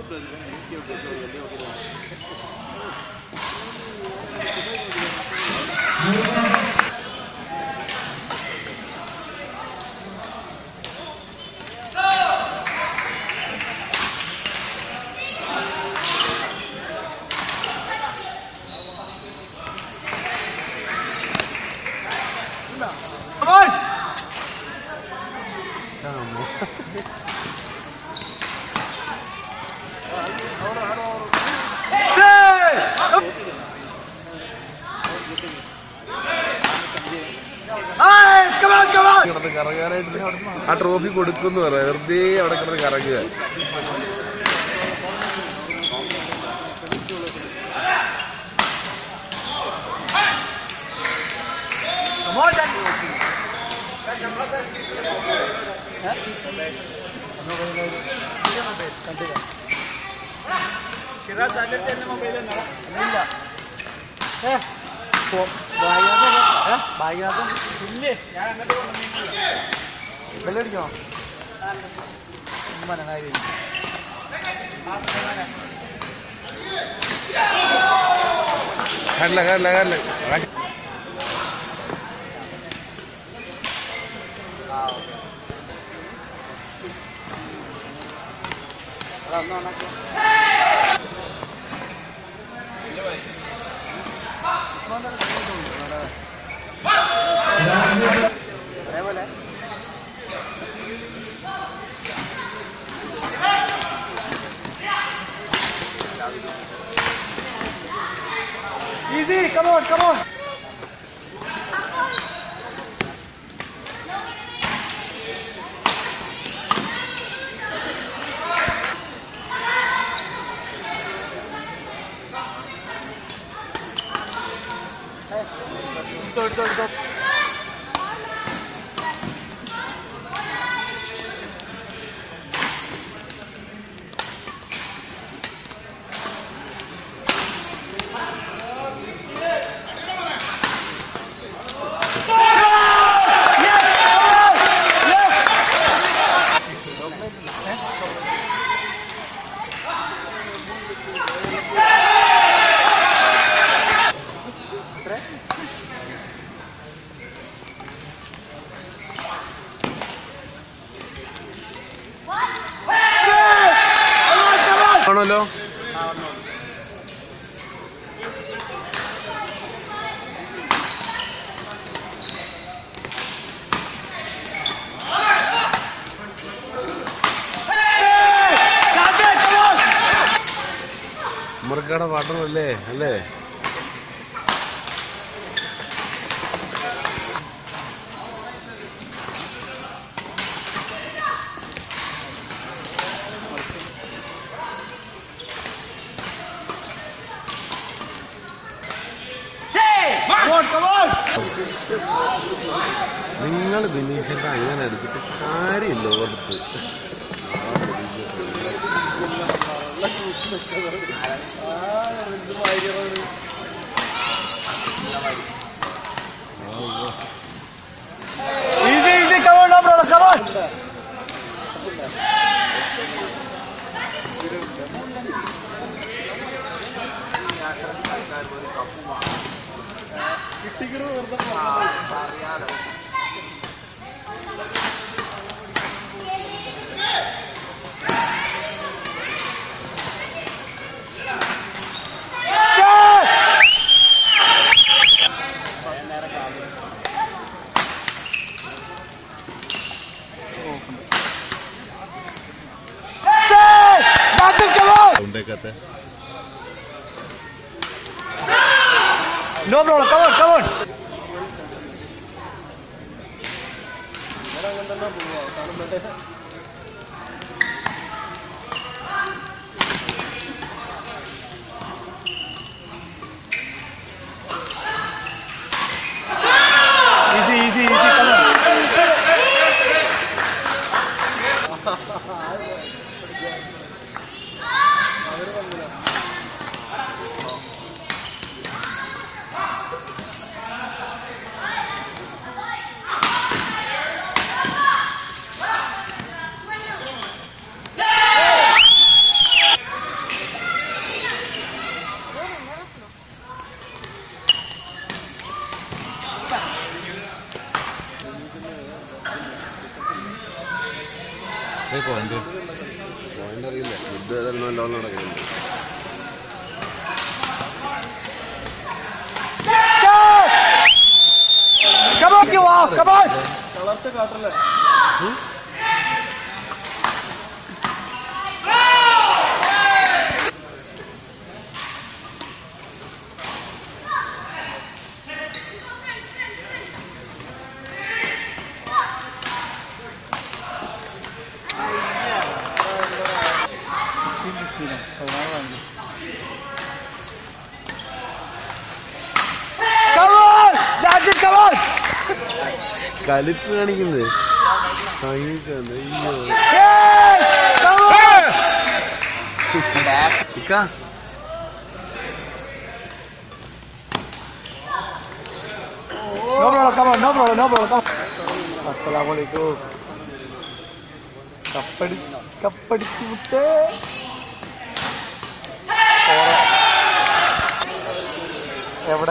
കിടന്ന് കറങ്ങാനായിട്ട് ആ ട്രോഫി കൊടുക്കുന്നു പറയാം വെറുതെ അവിടെ കിടന്ന് കറങ്ങുക കാണില്ല കാണില്ല കാണില്ല Easy, come on, come on. എടുത്തോ, എടുത്തോ, എടുത്തോ. ആണല്ലോ ഉമ്മർക്കാടെ പാട്ടമല്ലേ അല്ലേ Come on, come on. നിങ്ങൾ ബിനീഷിന്റെ അങ്ങനെ അടിച്ചിട്ട് കാര്യമില്ല ഓർത്ത് Easy, easy, come on, no problem, come on. സൗണ്ടേക്കത്തെ No problem, come on, come on. Easy, easy, easy, come on. Point അറിയില്ല യുദ്ധം ഏതായാലും നല്ലോണം നടക്കുന്നുണ്ട് Come on, you off. Come on. Come on. That's it. Come on. കലിപ്പ് കാണിക്കുന്നത് അയ്യോ Yes. Come on. ഇക്ക No problem. Come on. No problem. No problem. Come on. Assalamualaikum. കപ്പടി കപ്പടിച്ച് വിട്ടേ എവിടെ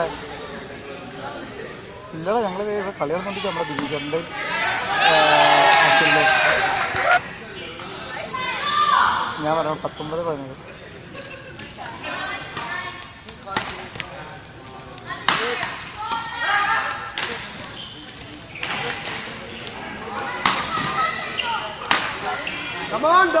ഇല്ലടാ ഞങ്ങൾ ഇവിടെ കളി നടന്നിട്ട് നമ്മുടെ ദിലീപന്റെ അച്ഛൻ്റെ ഞാൻ പറയാം പത്തൊമ്പത് പതിനേഴ് കമാണ്ടാ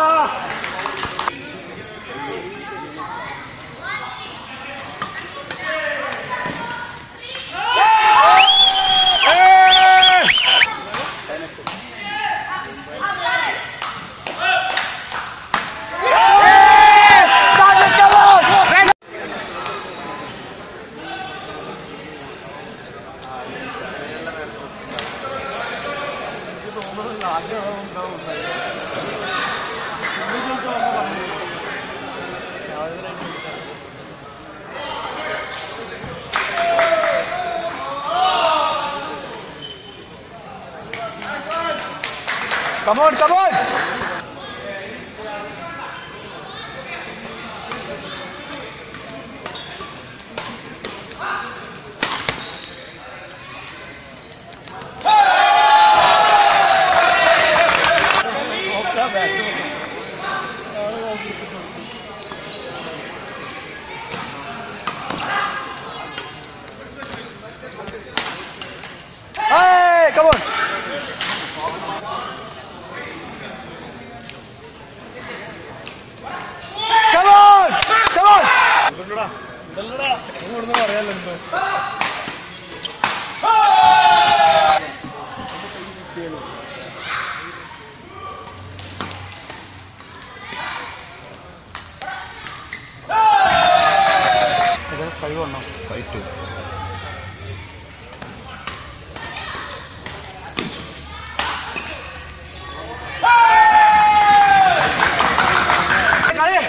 Come on, come on! Hey, come on! Come on! Come on! Five ഉണ്ടോ ഫൈറ്റ് കളി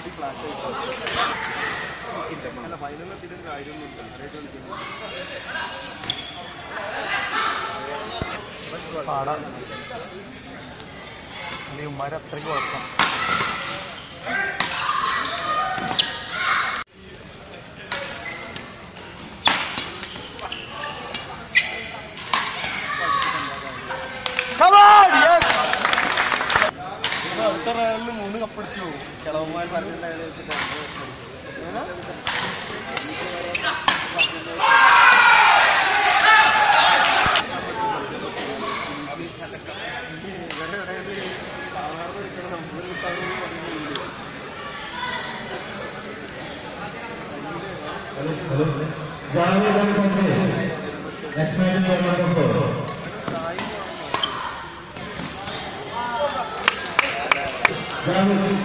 പാടാ അല്ലെങ്കിൽ ഉമ്മാര് അത്രയ്ക്ക് കുഴപ്പം Come on! Yes! അടുത്ത റയലിൽ മൂന്ന് കപ്പടിച്ചു കിളവന്മാർ Jamiu dari Sanjay. Next match is number four. Jamiu.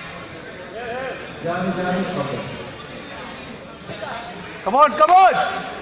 Jamiu, Jamiu. Okay. Come on, come on!